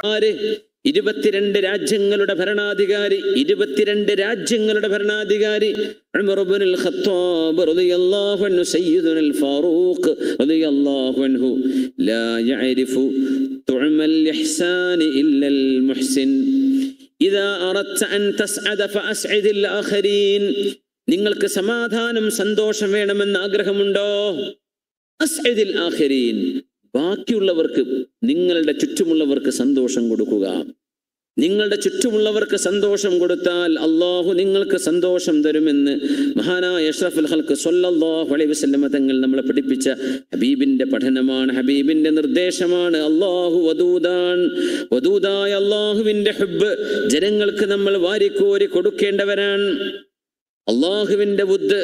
ആര് ഇരുപത്തിരണ്ട് രാജ്യങ്ങളുടെ ഭരണാധികാരി ഇരുപത്തിരണ്ട് രാജ്യങ്ങളുടെ ഭരണാധികാരി ഉമർ ഇബ്നുൽ ഖത്താബ് റളിയല്ലാഹു അൻഹു സയ്യിദുനൽ ഫാറൂഖ് റളിയല്ലാഹു അൻഹു ലാ യഅരിഫു തുഅമൽ ഇഹ്സാൻ ഇല്ലൽ മുഹ്സിൻ ഇദാ അറദ്ത അൻ തസ്അദ ഫഅസ്ഇദിൽ ആഖരീൻ നിങ്ങൾക്ക് സമാധാനം സന്തോഷം വേണമെന്ന് ആഗ്രഹമുണ്ടോ അസ്ഇദിൽ ആഖരീൻ ബാക്കിയുള്ളവർക്ക് നിങ്ങളുടെ ചുറ്റുമുള്ളവർക്ക് സന്തോഷം കൊടുക്കുക നിങ്ങളുടെ ചുറ്റുമുള്ളവർക്ക് സന്തോഷം കൊടുത്താൽ അള്ളാഹു നിങ്ങൾക്ക് സന്തോഷം തരുമെന്ന് മഹാനായ അഷ്റഫുൽ ഹൽക്ക് സല്ലല്ലാഹു അലൈഹി വസല്ലമ തങ്ങൾ നമ്മളെ പഠിപ്പിച്ച ഹബീബിന്റെ പഠനമാണ് ഹബീബിന്റെ നിർദ്ദേശമാണ് അള്ളാഹു വദൂദാൻ വദൂദായ അള്ളാഹുവിന്റെ ഹുബ് ജനങ്ങൾക്ക് നമ്മൾ വാരിക്കോരി കൊടുക്കേണ്ടവരാണ് അള്ളാഹുവിന്റെ ബുദ്ധ്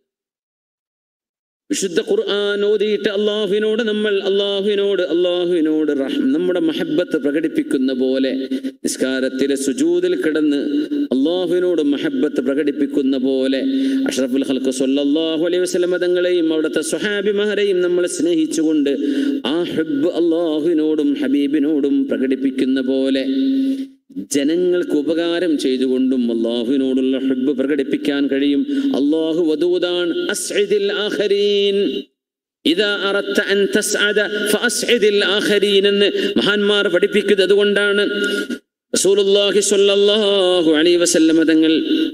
വിശുദ്ധ ഖുർആൻ ഓതിയിട്ട് അള്ളാഹുവിനോട് നമ്മൾ അള്ളാഹുവിനോട് അള്ളാഹുവിനോട് റഹ് നമ്മുടെ മഹബത്ത് പ്രകടിപ്പിക്കുന്ന പോലെ നിസ്കാരത്തിലെ സുജൂതിൽ കിടന്ന് അള്ളാഹുവിനോട് മഹബത്ത് പ്രകടിപ്പിക്കുന്ന പോലെ അഷ്റഫുൽ ഹൽക്ക് സല്ലല്ലാഹു അലൈഹി വസല്ലമ തങ്ങളെയും അവിടുത്തെ സ്വഹാബിമാരെയും നമ്മൾ സ്നേഹിച്ചുകൊണ്ട് ആ ഹബ്ബ് അള്ളാഹുവിനോടും ഹബീബിനോടും പ്രകടിപ്പിക്കുന്ന പോലെ ജനങ്ങൾക്ക് ഉപകാരം ചെയ്തുകൊണ്ടും അള്ളാഹുവിനോടുള്ള ഹബ്ബ് പ്രകടിപ്പിക്കാൻ കഴിയും അള്ളാഹു വദൂദാൻ അസ്ഇദിൽ ആഖരീൻ ഇതാ അറത്ത അൻ തസ്അദ ഫഅസ്ഇദിൽ ആഖരീൻ എന്ന് മഹാന്മാർ പഠിപ്പിക്കുന്നത് അതുകൊണ്ടാണ് റസൂലുള്ളാഹി സ്വല്ലല്ലാഹു അലൈഹി വസല്ലമ തങ്ങൾ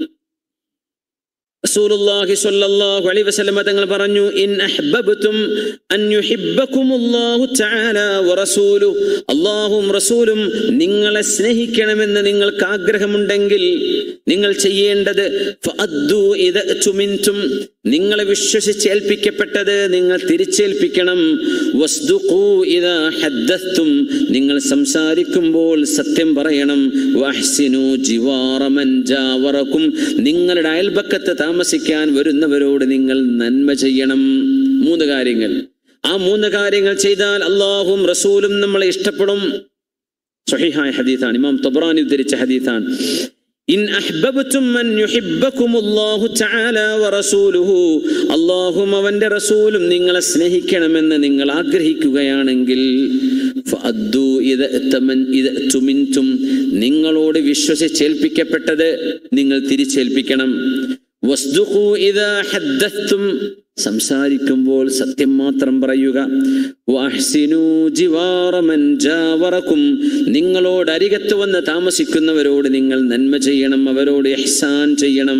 റസൂലുള്ളാഹി സ്വല്ലല്ലാഹു അലൈഹി വസല്ലമ തങ്ങൾ പറഞ്ഞു ഇൻ അഹ്ബബ്തും അൻ യുഹിബ്ബകുമുല്ലാഹു തആല വറസൂലു അല്ലാഹും റസൂലും നിങ്ങളെ സ്നേഹിക്കണമെന്ന് നിങ്ങൾക്ക് ആഗ്രഹമുണ്ടെങ്കിൽ നിങ്ങൾ ചെയ്യേണ്ടത് ഫഅദ്ദു ഇദ തുമിൻതും നിങ്ങളെ വിശ്വസിച്ച് ഏൽപ്പിക്കപ്പെട്ടത് നിങ്ങൾ തിരിച്ചേൽപ്പിക്കണം വസ്ദുഖൂ ഇദാ ഹദ്ദത്തും നിങ്ങൾ സംസാരിക്കുമ്പോൾ സത്യം പറയണം വഹ്സിനു ജിവാറ മൻ ജാവറക്കും നിങ്ങളുടെ അയൽപക്കത്ത് താമസിക്കാൻ വരുന്നവരോട് നിങ്ങൾ നന്മ ചെയ്യണം മൂന്ന് കാര്യങ്ങൾ ആ മൂന്ന് കാര്യങ്ങൾ ചെയ്താൽ അള്ളാഹും റസൂലും നമ്മളെ ഇഷ്ടപ്പെടും സ്വഹിഹായ ഹദീത്താണ് ഇമാം തബ്രാനി ഉദ്ധരിച്ച ഹദീത്താണ് ഇൻ അഹ്ബബ്തും മൻ യുഹിബ്ബകുമുല്ലാഹു തആല വറസൂലുഹു അല്ലാഹും അവന്റെ റസൂലും നിങ്ങളെ സ്നേഹിക്കണമെന്ന് നിങ്ങൾ ആഗ്രഹിക്കുകയാണെങ്കിൽ ഫഅദ്ദു ഇദ തമൻ ഇദ തുമിൻതും നിങ്ങളോട് വിശ്വസിച്ചേൽപ്പിക്കപ്പെട്ടത് നിങ്ങൾ തിരിച്ചേൽപ്പിക്കണം വസ്ദുഖു ഇദാ ഹദ്ദത്തും സംസാരിക്കുമ്പോൾ സത്യം മാത്രം പറയുക വഹ്സിനു ജിവാറ മൻ ജാവറക്കും നിങ്ങളോട് അരികത്ത് വന്ന് താമസിക്കുന്നവരോട് നിങ്ങൾ നന്മ ചെയ്യണം അവരോട് ഇഹ്സാൻ ചെയ്യണം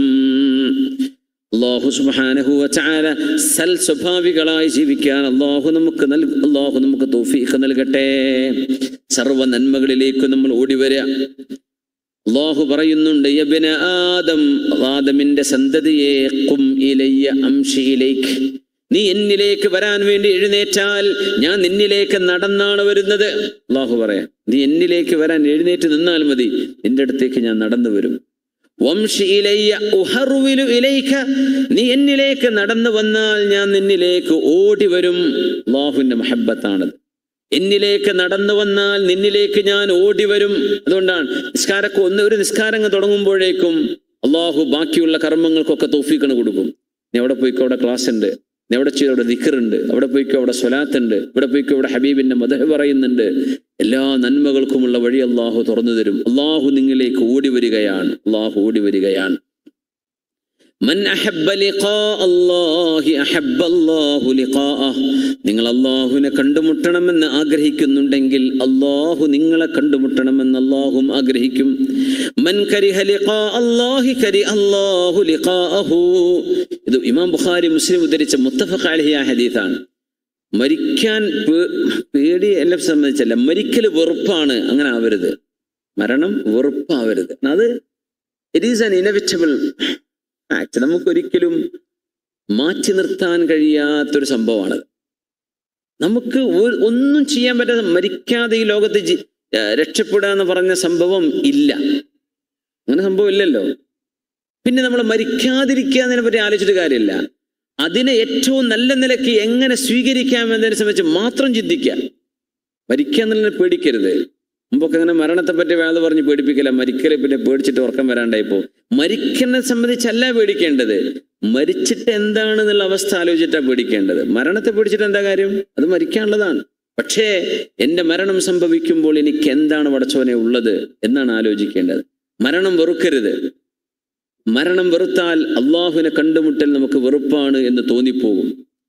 അള്ളാഹു സുബ്ഹാനഹു വതആല സൽ സ്വഭാവികളായി ജീവിക്കാൻ അള്ളാഹു നമുക്ക് നൽ അള്ളാഹു നമുക്ക് തൗഫീഖ് നൽകട്ടെ സർവ്വ നന്മകളിലേക്ക് നമ്മൾ ഓടി വരിക അള്ളാഹു പറയുന്നുണ്ട് യബ്ന ആദം ആദമിന്റെ സന്തതിയെ ഖും ഇലയ്യ അംശി ഇലൈക്ക് നീ എന്നിലേക്ക് വരാൻ വേണ്ടി എഴുന്നേറ്റാൽ ഞാൻ നിന്നിലേക്ക് നടന്നാണ് വരുന്നത് അള്ളാഹു പറയാം നീ എന്നിലേക്ക് വരാൻ എഴുന്നേറ്റ് നിന്നാൽ മതി നിന്റെ അടുത്തേക്ക് ഞാൻ നടന്നു വരും വംശി ഇലയ്യ ഉഹറുവിലു ഇലൈക നീ എന്നിലേക്ക് നടന്നു വന്നാൽ ഞാൻ നിന്നിലേക്ക് ഓടി വരും അള്ളാഹുവിന്റെ മഹബത്താണത് എന്നിലേക്ക് നടന്നു വന്നാൽ നിന്നിലേക്ക് ഞാൻ ഓടി വരും അതുകൊണ്ടാണ് നിസ്കാരക്ക് ഒന്ന് ഒരു നിസ്കാരം അങ്ങ് തുടങ്ങുമ്പോഴേക്കും അള്ളാഹു ബാക്കിയുള്ള കർമ്മങ്ങൾക്കൊക്കെ തോഫീക്കണ് കൊടുക്കും നീ അവിടെ പോയിക്കോ അവിടെ ക്ലാസ് ഉണ്ട് നീ അവിടെ ചെയ്ത് അവിടെ ദിക്കറുണ്ട് അവിടെ പോയിക്കോ അവിടെ സ്വലാത്ത് ഉണ്ട് ഇവിടെ പോയിക്കോ അവിടെ ഹബീബിന്റെ മദഹ് പറയുന്നുണ്ട് എല്ലാ നന്മകൾക്കുമുള്ള വഴി അള്ളാഹു തുറന്നു തരും അള്ളാഹു നിങ്ങളിലേക്ക് ഓടി വരികയാണ് അള്ളാഹു ഓടി വരികയാണ് മൻ അഹബ്ബ ലിഖാ അല്ലാഹി അഹബ്ബ അല്ലാഹു ലിഖാഅഹ് നിങ്ങൾ അള്ളാഹുവിനെ കണ്ടുമുട്ടണമെന്ന് ആഗ്രഹിക്കുന്നുണ്ടെങ്കിൽ അള്ളാഹു നിങ്ങളെ കണ്ടുമുട്ടണമെന്ന് അള്ളാഹും ആഗ്രഹിക്കും മൻ കരിഹ ലിഖാ അല്ലാഹി കരി അല്ലാഹു ലിഖാഅഹു ഇത് ഇമാം ബുഖാരി മുസ്ലിം ഉദ്ധരിച്ച മുത്തഫഖ് അലഹിയ ഹദീസാണ് മരിക്കാൻ പേ- പേടി എല്ലാം സംബന്ധിച്ചല്ല മരിക്കൽ വെറുപ്പാണ് അങ്ങനെ ആവരുത് മരണം വെറുപ്പാവരുത് അത് it is an inevitable act നമുക്കൊരിക്കലും മാറ്റി നിർത്താൻ കഴിയാത്തൊരു സംഭവമാണ് നമുക്ക് ഒരു- ഒന്നും ചെയ്യാൻ പറ്റാതെ മരിക്കാതെ ഈ ലോകത്ത് ജി- ആ, രക്ഷപ്പെടുക എന്ന് പറഞ്ഞ സംഭവം ഇല്ല അങ്ങനെ സംഭവം ഇല്ലല്ലോ പിന്നെ നമ്മൾ മരിക്കാതിരിക്കുക എന്നതിനെ പറ്റി ആലോചിച്ചിട്ട് കാര്യമില്ല അതിനെ ഏറ്റവും നല്ല നിലയ്ക്ക് എങ്ങനെ സ്വീകരിക്കാം എന്നതിനെ സംബന്ധിച്ച് മാത്രം ചിന്തിക്കുക മരിക്കുക എന്നുള്ളതിനെ പേടിക്കരുത് മുമ്പൊക്കെ അങ്ങനെ മരണത്തെ പറ്റി വേദ പറഞ്ഞ് പേടിപ്പിക്കില്ല മരിക്കലെ പിന്നെ പേടിച്ചിട്ട് ഉറക്കം വരാണ്ടായിപ്പോ മരിക്കനെ സംബന്ധിച്ചല്ല പേടിക്കേണ്ടത് മരിച്ചിട്ട് എന്താണെന്നുള്ള അവസ്ഥ ആലോചിച്ചിട്ടാ പേടിക്കേണ്ടത് മരണത്തെ പേടിച്ചിട്ട് എന്താ കാര്യം അത് മരിക്കാനുള്ളതാണ് പക്ഷേ എൻ്റെ മരണം സംഭവിക്കുമ്പോൾ എനിക്ക് എന്താണ് പടച്ചവനെ ഉള്ളത് എന്നാണ് ആലോചിക്കേണ്ടത് മരണം വെറുക്കരുത് മരണം വെറുത്താൽ അള്ളാഹുവിനെ കണ്ടുമുട്ടൽ നമുക്ക് വെറുപ്പാണ് എന്ന് തോന്നിപ്പോകും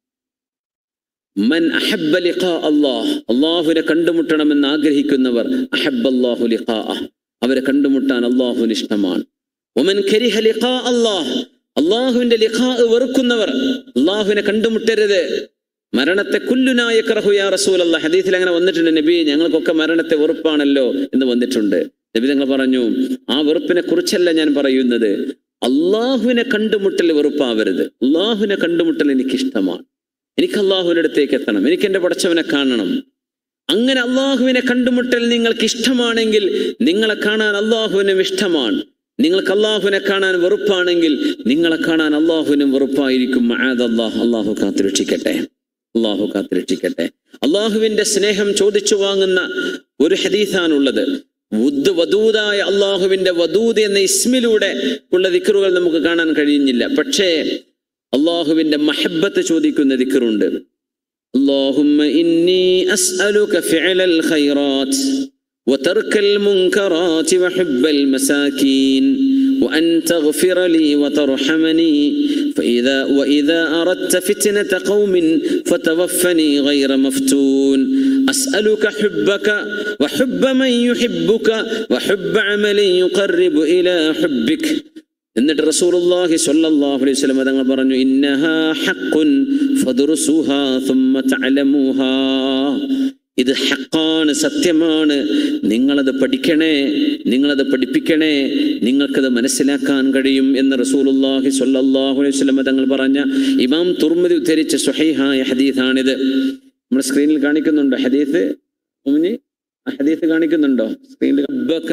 മൻ അഹബ്ബ ലിഖാ അല്ലാഹ് അള്ളാഹുവിനെ കണ്ടുമുട്ടണമെന്ന് ആഗ്രഹിക്കുന്നവർ അഹബ്ബ അല്ലാഹു ലിഖാ അവരെ കണ്ടുമുട്ടാൻ അള്ളാഹുവിന് ഇഷ്ടമാണ് ഒമൻ കരിഹ ലിഖാ അല്ലാഹ് അള്ളാഹുവിന്റെ ലിഖാ വെറുക്കുന്നവർ അള്ളാഹുവിനെ കണ്ടുമുട്ടരുത് മരണത്തെ കുല്ലുനായ യാ റസൂൽ അല്ല ഹദീസിൽ അങ്ങനെ വന്നിട്ടുണ്ട് നബി ഞങ്ങൾക്കൊക്കെ മരണത്തെ വെറുപ്പാണല്ലോ എന്ന് വന്നിട്ടുണ്ട് നബി തങ്ങൾ പറഞ്ഞു ആ വെറുപ്പിനെ കുറിച്ചല്ല ഞാൻ പറയുന്നത് അള്ളാഹുവിനെ കണ്ടുമുട്ടൽ വെറുപ്പാവരുത് അള്ളാഹുവിനെ കണ്ടുമുട്ടൽ എനിക്ക് ഇഷ്ടമാണ് എനിക്ക് അള്ളാഹുവിന്റെ അടുത്തേക്ക് എത്തണം എനിക്ക് എൻ്റെ പടച്ചവനെ കാണണം അങ്ങനെ അള്ളാഹുവിനെ കണ്ടുമുട്ടൽ നിങ്ങൾക്ക് ഇഷ്ടമാണെങ്കിൽ നിങ്ങളെ കാണാൻ അള്ളാഹുവിനും ഇഷ്ടമാണ് നിങ്ങൾക്ക് അള്ളാഹുവിനെ കാണാൻ വെറുപ്പാണെങ്കിൽ നിങ്ങളെ കാണാൻ അള്ളാഹുവിനും വെറുപ്പായിരിക്കും മആദ് അള്ളാഹ് അള്ളാഹു കാത്തുരക്ഷിക്കട്ടെ അള്ളാഹു കാത്തുരക്ഷിക്കട്ടെ അള്ളാഹുവിന്റെ സ്നേഹം ചോദിച്ചു വാങ്ങുന്ന ഒരു ഹദീസാണുള്ളത് വുദ് വദൂദായ അള്ളാഹുവിന്റെ വദൂദ് എന്ന ഇസ്മിലൂടെ ഉള്ള ദിക്കറുകൾ നമുക്ക് കാണാൻ കഴിയുന്നില്ല പക്ഷേ അള്ളാഹുവിന്റെ മഹബത്ത് ചോദിക്കുന്ന ദിക്കറുണ്ട് اللهم إني أسألك فعل الخيرات وترك المنكرات وحب المساكين وأن تغفر لي وترحمني فإذا وإذا أردت فتنة قوم فتوفني غير مفتون أسألك حبك وحب من يحبك وحب عمل يقرب إلى حبك എന്നിട്ട് റസൂലുള്ളാഹി സ്വല്ലല്ലാഹു അലൈഹി വസല്ലം തങ്ങൾ പറഞ്ഞു ഇന്നഹാ ഹഖ്ഖുൻ ഫദ്റുസുഹാ ثم തഅലമുഹാ ഇത് ഹക്കാണ് സത്യമാണ് നിങ്ങളത് പഠിക്കണേ നിങ്ങളത് പഠിപ്പിക്കണേ നിങ്ങൾക്കത് മനസ്സിലാക്കാൻ കഴിയും എന്ന് റസൂലുള്ളാഹി സ്വല്ലല്ലാഹു അലൈഹി വസല്ലം തങ്ങൾ പറഞ്ഞ ഇമാം തുർമുദി ഉദ്ധരിച്ച സ്വഹീഹായ ഹദീസാണിത് നമ്മുടെ സ്ക്രീനിൽ കാണിക്കുന്നുണ്ടോ ഹദീസ് ഉമ്മിനി ആ ഹദീസ് കാണിക്കുന്നുണ്ടോ സ്ക്രീനിൽ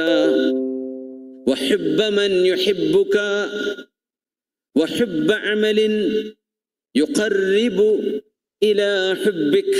وحب من يحبك وحب عمل يقرب إلى حبك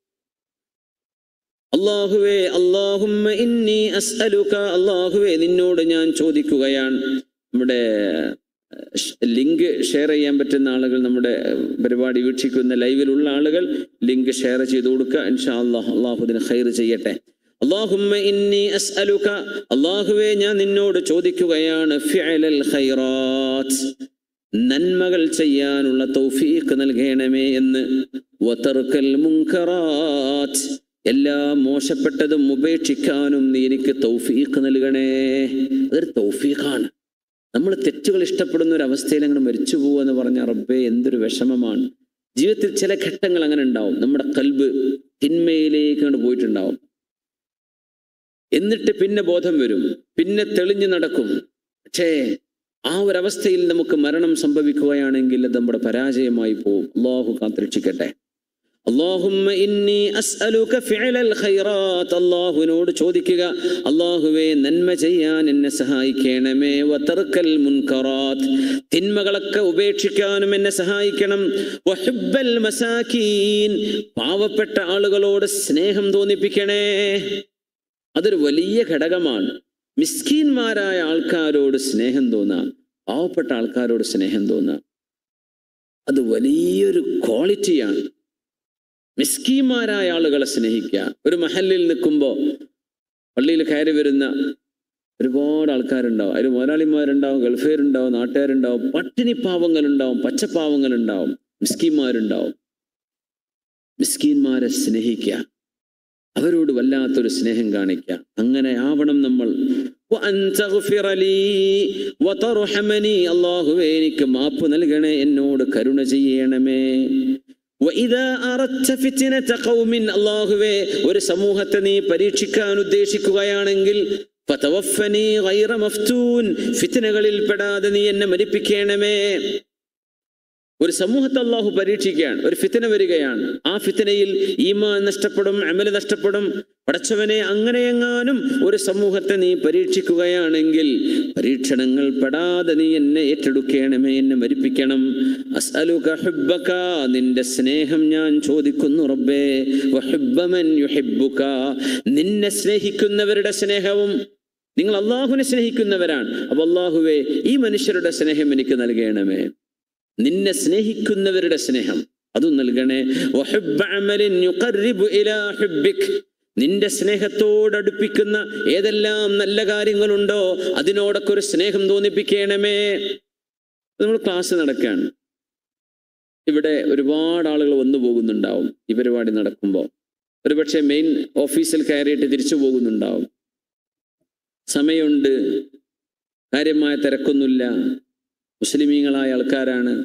അള്ളാഹുവേ അള്ളാഹുമ്മ ഇന്നി അസ്അലുക അള്ളാഹുവേ നിന്നോട് ഞാൻ ചോദിക്കുകയാണ് നമ്മുടെ ലിങ്ക് ഷെയർ ചെയ്യാൻ പറ്റുന്ന ആളുകൾ നമ്മുടെ പരിപാടി വീക്ഷിക്കുന്ന ലൈവിലുള്ള ആളുകൾ ലിങ്ക് ഷെയർ ചെയ്ത് കൊടുക്കുക ഇൻഷാ അള്ളാഹ് അള്ളാഹുദിന് ഖൈർ ചെയ്യട്ടെ അള്ളാഹുമ്മ ഇന്നി അസ്അലുക അള്ളാഹുവേ ഞാൻ നിന്നോട് ചോദിക്കുകയാണ് ഫിഅലൽ ഖൈറാത്ത് നന്മകൾ ചെയ്യാനുള്ള തൗഫീഖ് നൽകണമേ എന്ന് വതർക്കൽ മുൻകറാത്ത് എല്ലാ മോശപ്പെട്ടതും ഉപേക്ഷിക്കാനും നീ എനിക്ക് തൗഫീഖ് നൽകണേ അതൊരു തൗഫീഖാണ് നമ്മൾ തെറ്റുകൾ ഇഷ്ടപ്പെടുന്ന ഒരു അവസ്ഥയിൽ അങ്ങനെ മരിച്ചു പോകുക എന്ന് പറഞ്ഞ റബ്ബേ എന്തൊരു വിഷമമാണ് ജീവിതത്തിൽ ചില ഘട്ടങ്ങൾ അങ്ങനെ ഉണ്ടാവും നമ്മുടെ കൽബ് തിന്മയിലേക്ക് അങ്ങോട്ട് പോയിട്ടുണ്ടാവും എന്നിട്ട് പിന്നെ ബോധം വരും പിന്നെ തെളിഞ്ഞു നടക്കും പക്ഷേ ആ ഒരു അവസ്ഥയിൽ നമുക്ക് മരണം സംഭവിക്കുകയാണെങ്കിൽ അത് നമ്മുടെ പരാജയമായി പോകും അള്ളാഹു കാത്തിരക്ഷിക്കട്ടെ അള്ളാഹുമ്മ ഇന്നി അസ്അലുക ഫിഅലൽ ഖൈറാത്ത് അള്ളാഹുവിനോട് ചോദിക്കുക അള്ളാഹുവേ നന്മ ചെയ്യാൻ എന്നെ സഹായിക്കണമേ വതർക്കൽ മുൻകറാത്ത് തിന്മകളൊക്കെ ഉപേക്ഷിക്കാനും എന്നെ സഹായിക്കണം വഹുബ്ബൽ മസാക്കീൻ പാവപ്പെട്ട ആളുകളോട് സ്നേഹം തോന്നിപ്പിക്കണേ അതൊരു വലിയ ഘടകമാണ് മിസ്കീന്മാരായ ആൾക്കാരോട് സ്നേഹം തോന്നാം പാവപ്പെട്ട ആൾക്കാരോട് സ്നേഹം തോന്നാം അത് വലിയൊരു ക്വാളിറ്റിയാണ് മിസ്കീന്മാരായ ആളുകളെ സ്നേഹിക്കുക ഒരു മഹലിൽ നിൽക്കുമ്പോൾ പള്ളിയിൽ കയറി വരുന്ന ഒരുപാട് ആൾക്കാരുണ്ടാവും അതിൽ മുതലാളിമാരുണ്ടാവും ഗൾഫേരുണ്ടാവും നാട്ടുകാരുണ്ടാവും പട്ടിണി പാവങ്ങളുണ്ടാവും പച്ചപ്പാവങ്ങളുണ്ടാവും മിസ്കീന്മാരുണ്ടാവും മിസ്കീന്മാരെ സ്നേഹിക്കുക അവരോട് വല്ലാത്തൊരു സ്നേഹം കാണിക്കുക അങ്ങനെ ആവണം നമ്മൾ അള്ളാഹുവേ എനിക്ക് മാപ്പ് നൽകണേ എന്നോട് കരുണ ചെയ്യണമേ അള്ളാഹുവേ ഒരു സമൂഹത്തെ നീ പരീക്ഷിക്കാൻ ഉദ്ദേശിക്കുകയാണെങ്കിൽ ഫിത്തനകളിൽ പെടാതെ നീ എന്നെ മരിപ്പിക്കണമേ ഒരു സമൂഹത്തെ അള്ളാഹു പരീക്ഷിക്കുകയാണ് ഒരു ഫിത്തന വരികയാണ് ആ ഫിത്തനയിൽ ഈമാൻ നഷ്ടപ്പെടും അമല് നഷ്ടപ്പെടും പടച്ചവനെ അങ്ങനെയെങ്ങാനും ഒരു സമൂഹത്തെ നീ പരീക്ഷിക്കുകയാണെങ്കിൽ പരീക്ഷണങ്ങൾ പെടാതെ നീ എന്നെ ഏറ്റെടുക്കണമേ എന്നെ മരിപ്പിക്കണം അസ്അലുക ഹുബ്ബക നിന്റെ സ്നേഹം ഞാൻ ചോദിക്കുന്നു റബ്ബേ വഹുബ്ബമൻ യുഹിബ്ബുക നിന്നെ സ്നേഹിക്കുന്നവരുടെ സ്നേഹവും നിങ്ങൾ അള്ളാഹുവിനെ സ്നേഹിക്കുന്നവരാണ് അപ്പൊ അള്ളാഹുവേ ഈ മനുഷ്യരുടെ സ്നേഹം എനിക്ക് നൽകണമേ നിന്നെ സ്നേഹിക്കുന്നവരുടെ സ്നേഹം അതും നൽകണേ വഹുബ്ബ അമലിൻ യുഖർരിബു ഇലാ ഹുബ്ബിക് നിന്റെ സ്നേഹത്തോടടുപ്പിക്കുന്ന ഏതെല്ലാം നല്ല കാര്യങ്ങളുണ്ടോ അതിനോടൊക്കെ ഒരു സ്നേഹം തോന്നിപ്പിക്കണമേ നമ്മൾ ക്ലാസ് നടക്കുകയാണ് ഇവിടെ ഒരുപാട് ആളുകൾ വന്നു പോകുന്നുണ്ടാവും ഈ പരിപാടി നടക്കുമ്പോൾ ഒരുപക്ഷെ മെയിൻ ഓഫീസിൽ കയറിയിട്ട് തിരിച്ചു പോകുന്നുണ്ടാവും സമയമുണ്ട് കാര്യമായ തിരക്കൊന്നുമില്ല മുസ്ലിമീങ്ങളായ ആൾക്കാരാണ്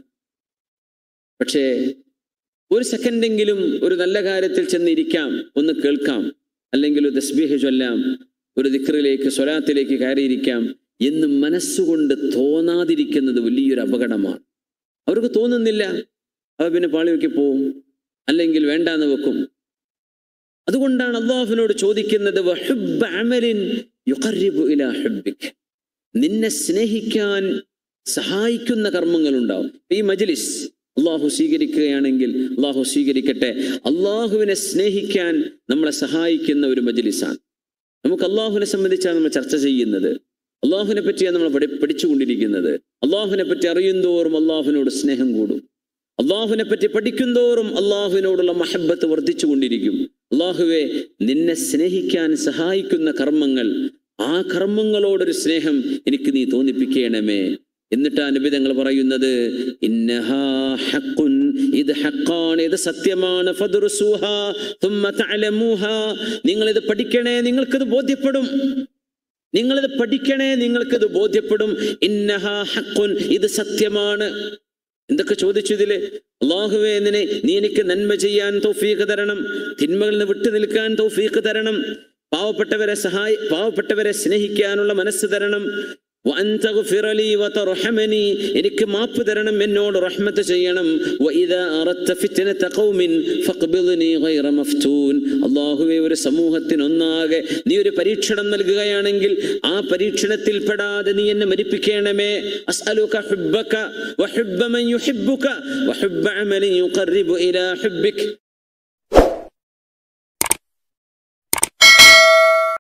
പക്ഷേ ഒരു സെക്കൻഡെങ്കിലും ഒരു നല്ല കാര്യത്തിൽ ചെന്നിരിക്കാം ഒന്ന് കേൾക്കാം അല്ലെങ്കിൽ ഒരു തസ്ബീഹ് ചൊല്ലാം ഒരു ദിക്റിലേക്ക് സ്വലാത്തിലേക്ക് കയറിയിരിക്കാം എന്ന് മനസ്സുകൊണ്ട് തോന്നാതിരിക്കുന്നത് വലിയൊരു അപകടമാണ് അവർക്ക് തോന്നുന്നില്ല അവ പിന്നെ പാളിവെക്കി പോവും അല്ലെങ്കിൽ വേണ്ടാന്ന് വെക്കും അതുകൊണ്ടാണ് അള്ളാഹുവിനോട് ചോദിക്കുന്നത് വഹുബ്ബ അമലിൻ യുഖർരിബു ഇലാ ഹുബ്ബിക്. നിന്നെ സ്നേഹിക്കാൻ സഹായിക്കുന്ന കർമ്മങ്ങൾ ഉണ്ടാവും ഈ മജ്ലിസ് അള്ളാഹു സ്വീകരിക്കുകയാണെങ്കിൽ അള്ളാഹു സ്വീകരിക്കട്ടെ അള്ളാഹുവിനെ സ്നേഹിക്കാൻ നമ്മളെ സഹായിക്കുന്ന ഒരു മജ്ലിസാണ് നമുക്ക് അള്ളാഹുവിനെ സംബന്ധിച്ചാണ് നമ്മൾ ചർച്ച ചെയ്യുന്നത് അള്ളാഹുവിനെ പറ്റിയാണ് നമ്മൾ പഠി പഠിച്ചുകൊണ്ടിരിക്കുന്നത് അള്ളാഹുവിനെ പറ്റി അറിയുന്തോറും അള്ളാഹുവിനോട് സ്നേഹം കൂടും അള്ളാഹുവിനെ പറ്റി പഠിക്കുന്തോറും അള്ളാഹുവിനോടുള്ള മഹബത്ത് വർദ്ധിച്ചുകൊണ്ടിരിക്കും അള്ളാഹുവെ നിന്നെ സ്നേഹിക്കാൻ സഹായിക്കുന്ന കർമ്മങ്ങൾ ആ കർമ്മങ്ങളോടൊരു സ്നേഹം എനിക്ക് നീ തോന്നിപ്പിക്കണമേ എന്നിട്ട് അനുബിതങ്ങൾ പറയുന്നത് ഇന്നഹാ ഹഖുൻ ഇത് ഹക്കാണ് ഇത് സത്യമാണ് ഫദ്റുസൂഹാ തുമ്മ തഅലമൂഹാ നിങ്ങൾ ഇത് പഠിക്കണേ നിങ്ങൾക്കിത് ബോധ്യപ്പെടും നിങ്ങളിത് പഠിക്കണേ നിങ്ങൾക്കിത് ബോധ്യപ്പെടും ഇന്നഹാ ഹഖുൻ ഇത് സത്യമാണ് എന്തൊക്കെ ചോദിച്ചു ഇതില് അള്ളാഹുവേ നിന്നെ നീ എനിക്ക് നന്മ ചെയ്യാൻ തൗഫീഖ് തരണം തിന്മകളിൽ നിന്ന് വിട്ടു നിൽക്കാൻ തൗഫീഖ് തരണം പാവപ്പെട്ടവരെ സഹായി പാവപ്പെട്ടവരെ സ്നേഹിക്കാനുള്ള മനസ്സ് തരണം വഅൻ തഗ്ഫിറ ലീ വതർഹമനി എനിക്ക് മാപ്പ് തരണം എന്നോട് റഹ്മത്ത് ചെയ്യണം വഇദാ അറദ്ത ഫിത്നത ഖൗമിൻ ഫഖ്ബിദ്നി ഗൈറ മഫ്തൂൻ അല്ലാഹുവേ ഒരു സമൂഹത്തിന് ഒന്നാകെ നീ ഒരു പരീക്ഷണം നൽകുകയാണെങ്കിൽ ആ പരീക്ഷണത്തിൽ പെടാതെ നീ എന്നെ മരിപ്പിക്കണമേ അസ്അലുക ഹുബ്ബക വഹുബ്ബ മൻ യുഹിബ്ബുക വഹുബ്ബ അമലിൻ യുഖർരിബു ഇലാ ഹുബ്ബിക്